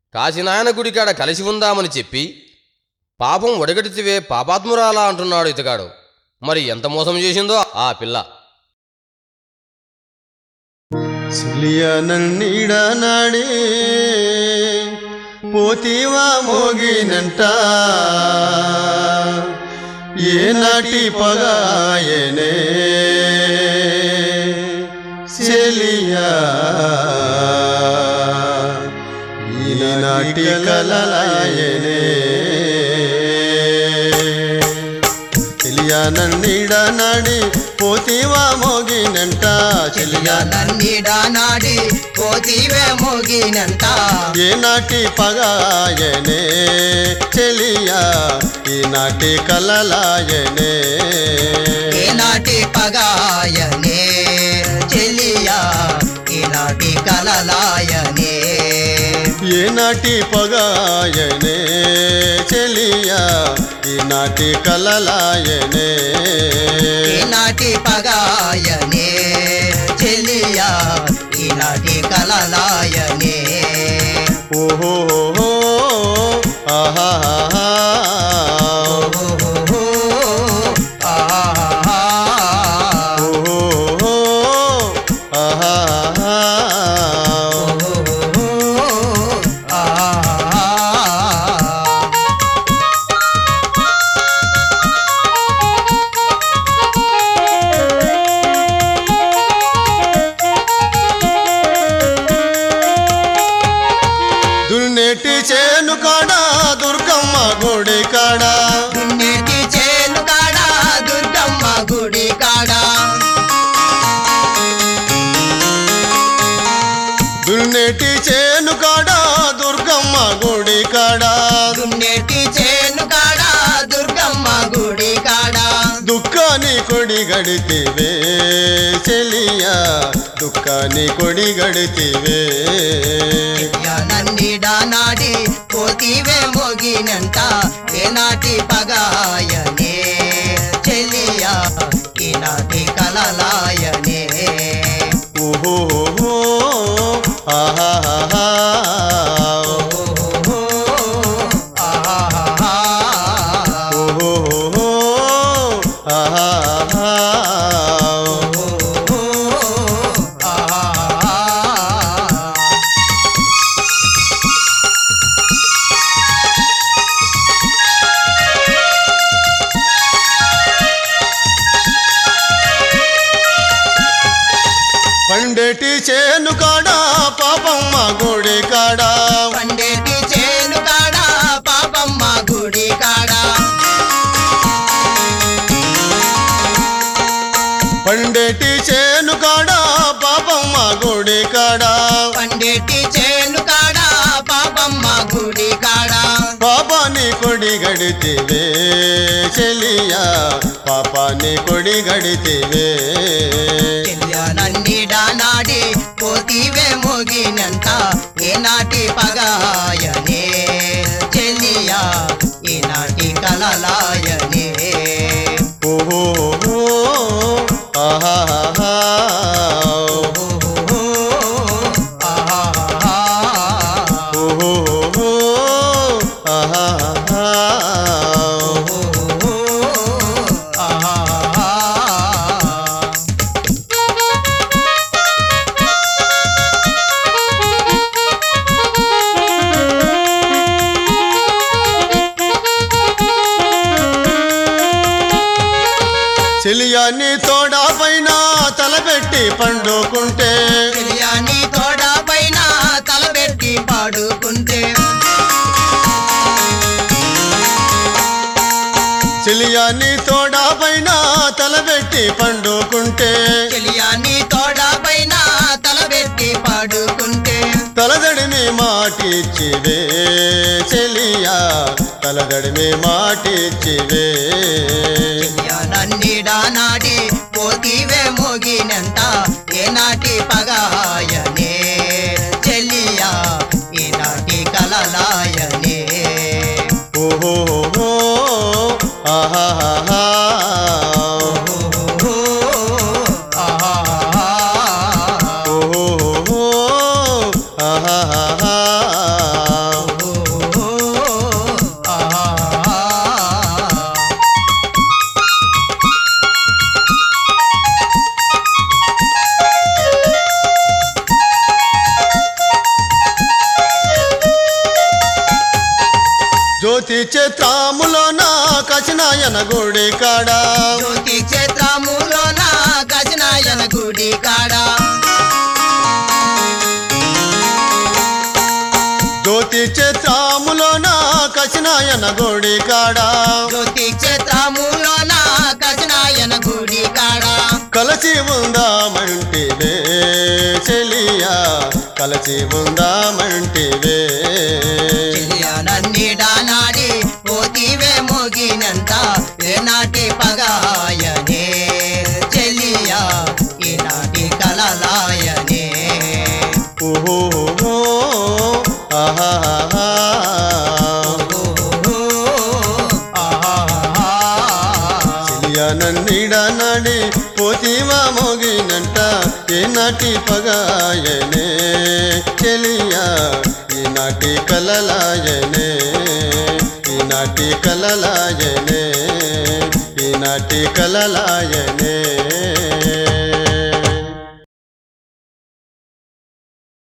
కాశీనాయన గుడికాడ కలిసి ఉందామని చెప్పి పాపం ఒడగడితివే పాపాత్మురాలా అంటున్నాడు ఇతగాడు మరి ఎంత మోసం చేసిందో ఆ పిల్ల సిలియ నన్నీడ నాడే పోతీవా మోగినంట ఏనాటి పగాయనే చెలియా ఈనాటి కలలాయనే చెలియా నన్నీడ నాడి పోతీవా మోగినంట చెలియా నన్నీడా నాడి పోతీవే మోగినంత ఏనాటి పగాయనే చెలియా ఈనాటి కలలాయనే ఈనాటి పగాయనే చెలియా ఈనాటి కలలాయనే ఏనాటి పగాయనే చెలియా ఈనాటి కలలాయనే ఈనాటి పగాయనే చెలియా ఈనాటి కలలాయనే ఓహో ఆహా ఓహో ఆహా ఓహో ఆహా దున్నేటి చేను కాడ దుర్గమ్మ గుడి కాడ దున్నేటి చేను కాడా దుర్గమ్మ గుడి కాడా దున్నేటి చేను కాడ దుర్గమ్మ గుడి కాడ దున్నేటి చేను కాడా దుర్గమ్మ గుడి కాడా దుఃఖాన్ని కొడి గడితివే చెలియా దుఃఖాన్ని కొడి గడితివే నన్నిడా నాడి పోతీవే మోగినంట ఏనాటి పగాయనే చెలియా ఈనాటి కలలాయనే ఓహో ఆహా ఓహో ఆహాహా. ఓహో ఆహా పండేటి చేను కాడ పాపమ్మ గుడి కాడ పండేటి చేను కాడా పాపమ్మ గుడి కాడా పండేటి చేను కాడ పాపమ్మ గుడి కాడ పండేటి చేను కాడా పాపమ్మ గుడి కాడా పాపాని కొడి గడితివే చెలియా పాపాని కొడి గడితివే నన్నిడా నాడి పోతీవే మోగినంత ఏనాటి పగాయనే చెలియా ఈనాటి కలలాయనే ఓహో ఆహా ఓహో ఆహాహా. ఓహో ఆహా ఓహో ఆహాహా. చెలియాన్ని తోడా పైన తలపెట్టి పండుకుంటే తెలియని తోడ పైన తలబెట్టి పాడుకుంటే చెలియాన్ని తోడా పైన తలపెట్టి పండుకుంటే తెలియని తోడ పైన తలబెట్టి పాడుకుంటే తలదడిని మాటిచ్చివే చెలియా తలదడిని మాటిచ్చివే నన్నిడా నాడి పోతీవే మోగినంత ఏనాటి పగాయనే చెల్లియా ఈనాటి కలలాయనే ఓహో ఆహా ఓహో ఆహాహా. ఓహో ఆహా జ్యోతి చిత్రాములోన కచినాయన గుడి కాడ జ్యోతి క్షేత్రములోన గజనాయన గుడి కాడ జ్యోతి చిత్రాములోన కచినాయన గుడి కాడ జ్యోతి క్షేత్రములోన గజనాయన గుడి కాడ కలసి ఉందామంటివే చెలియా కలసి ఉందామంటివే చెలియనన్నిడా నాడి పోతివే మోగినంత ఏనాటి పగాయనే చెలియా ఈనాటి కలలాయనే ఓహో ఆహాహా ఓహో, ఆహాహా. చెలియా నన్నిడ నడి పోతివా మోగినంట ఏనాటి పగాయనే చెలియా ఈనాటి కలలాయనే ఈనాటి కలలాయనే ఈనాటి కలలాయనే